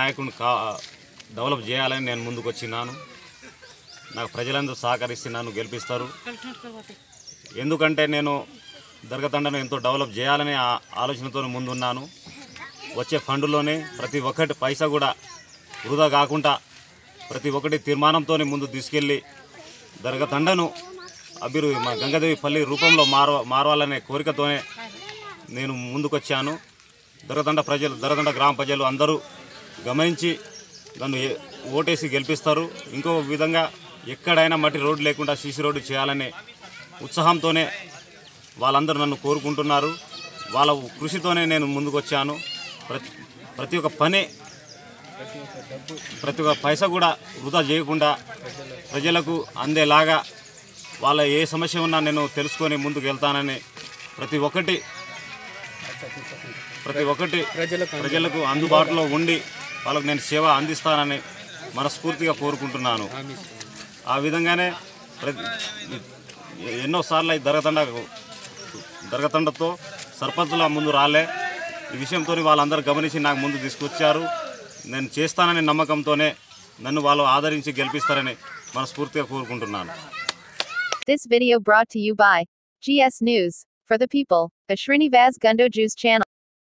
నాయకుడిని కా డెవలప్ చేయాలని నేను ముందుకు వచ్చినాను నాకు ప్రజలందరూ సహకరిస్తున్నాను గెలిపిస్తారు ఎందుకంటే నేను దర్గతండను ఎంతో డెవలప్ చేయాలనే ఆ- ఆలోచనతో ముందున్నాను వచ్చే ఫండ్లోనే ప్రతి ఒక్కటి పైసా కూడా వృధా కాకుండా ప్రతి ఒక్కటి తీర్మానంతో ముందు తీసుకెళ్ళి దర్గతండను అభివృద్ధి మా గంగాదేవి పల్లి రూపంలో మారవ మారవాలనే కోరికతోనే నేను ముందుకొచ్చాను దొరదండ ప్రజలు దొరదండ గ్రామ ప్రజలు అందరూ గమనించి నన్ను ఏ- ఓటేసి గెలిపిస్తారు ఇంకో విధంగా ఎక్కడైనా మట్టి రోడ్డు లేకుండా సీసీ రోడ్డు చేయాలనే ఉత్సాహంతోనే వాళ్ళందరూ నన్ను కోరుకుంటున్నారు వాళ్ళ కృషితోనే నేను ముందుకొచ్చాను ప్రతి ప్రతి ఒక్క పని ప్రతి ఒక్క పైసా కూడా వృధా చేయకుండా ప్రజలకు అందేలాగా వాళ్ళ ఏ సమస్య ఉన్నా నేను తెలుసుకొని ముందుకు వెళ్తానని ప్రతి ఒక్కటి ప్రతి ఒక్కటి ప్రజలకు అందుబాటులో ఉండి వాళ్ళకు నేను సేవ అందిస్తానని మనస్ఫూర్తిగా కోరుకుంటున్నాను ఆ విధంగానే ప్రతి ఎన్నోసార్లు ఈ దరగతండ దరగతండతో సర్పంచుల ముందు రాలే ఈ విషయంతో వాళ్ళందరూ గమనించి నాకు ముందు తీసుకొచ్చారు నేను చేస్తాననే నమ్మకంతోనే నన్ను వాళ్ళు ఆదరించి గెలిపిస్తారని మనస్ఫూర్తిగా కోరుకుంటున్నాను This video brought to you by GS News. For the people, the Srinivas Gundo Juice channel.